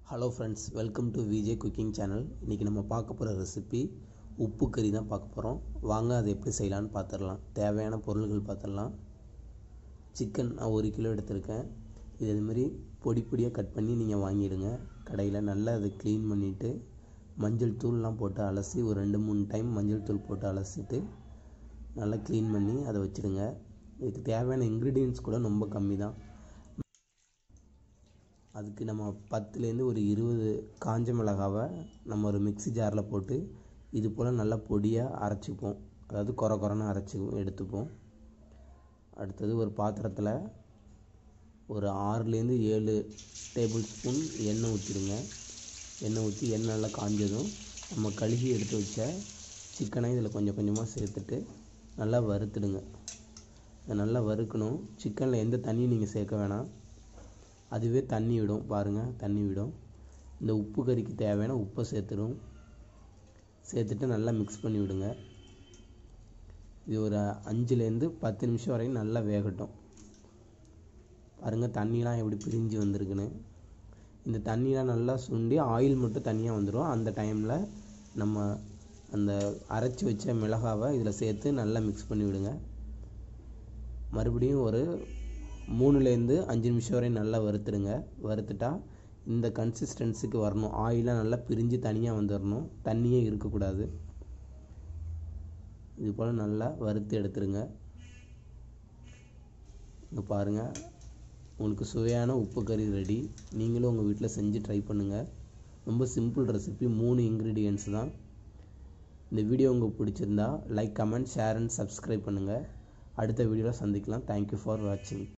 hello friends welcome to VJ cooking channel இன்றைக்கி நம்ம பார்க்க போகிற ரெசிபி உப்பு கறி தான் பார்க்க போகிறோம் வாங்க அதை எப்படி செய்யலான்னு பார்த்துடலாம் தேவையான பொருள்கள் பார்த்துடலாம் சிக்கன் நான் ஒரு கிலோ எடுத்திருக்கேன் இது இதுமாரி பொடி பொடியாக கட் பண்ணி நீங்கள் வாங்கிடுங்க கடையில் நல்லா அதை க்ளீன் பண்ணிவிட்டு மஞ்சள் தூள்லாம் போட்டு அலசி ஒரு ரெண்டு மூணு டைம் மஞ்சள் தூள் போட்டு அலசிட்டு நல்லா க்ளீன் பண்ணி அதை வச்சுடுங்க இதுக்கு தேவையான இன்க்ரீடியன்ஸ் கூட ரொம்ப கம்மி தான் அதுக்கு நம்ம பத்துலேருந்து ஒரு இருபது காஞ்ச மிளகாவை நம்ம ஒரு மிக்ஸி ஜாரில் போட்டு இது போல் நல்லா பொடியாக அரைச்சிப்போம் அதாவது குறை குறைன்னு அரைச்சி எடுத்துப்போம் அடுத்தது ஒரு பாத்திரத்தில் ஒரு ஆறுலேருந்து ஏழு டேபிள் ஸ்பூன் எண்ணெய் ஊற்றிடுங்க எண்ணெய் ஊற்றி எண்ணெய் நல்லா காஞ்சதும் நம்ம கழுகி எடுத்து வச்ச சிக்கனை இதில் கொஞ்சம் கொஞ்சமாக சேர்த்துட்டு நல்லா வறுத்துடுங்க இதை நல்லா வறுக்கணும் சிக்கனில் எந்த தண்ணியும் நீங்கள் சேர்க்க வேணாம் அதுவே தண்ணி விடும் பாருங்கள் தண்ணி விடும் இந்த உப்பு கறிக்கு தேவையான உப்பை சேர்த்துடும் சேர்த்துட்டு நல்லா மிக்ஸ் பண்ணி விடுங்க இது ஒரு அஞ்சுலேருந்து பத்து நிமிஷம் வரைக்கும் நல்லா வேகட்டும் பாருங்கள் தண்ணிலாம் எப்படி பிரிஞ்சு வந்திருக்குன்னு இந்த தண்ணிலாம் நல்லா சுண்டி ஆயில் மட்டும் தனியாக வந்துடும் அந்த டைமில் நம்ம அந்த அரைச்சி வச்ச மிளகாவை இதில் சேர்த்து நல்லா மிக்ஸ் பண்ணி விடுங்க மறுபடியும் ஒரு மூணுலேருந்து அஞ்சு நிமிஷம் வரையும் நல்லா வறுத்துடுங்க வறுத்துட்டா இந்த கன்சிஸ்டன்சிக்கு வரணும் ஆயிலாக நல்லா பிரிஞ்சு தனியாக வந்துடணும் தண்ணியே இருக்கக்கூடாது இது போல் நல்லா வறுத்து எடுத்துருங்க இங்கே பாருங்கள் உங்களுக்கு சுவையான உப்பு கறி ரெடி நீங்களும் உங்கள் வீட்டில் செஞ்சு ட்ரை பண்ணுங்கள் ரொம்ப சிம்பிள் ரெசிபி மூணு இன்க்ரீடியன்ஸ் தான் இந்த வீடியோ உங்களுக்கு பிடிச்சிருந்தா like comment share and subscribe பண்ணுங்கள் அடுத்த வீடியோவில் சந்திக்கலாம் தேங்க்யூ ஃபார் வாட்சிங்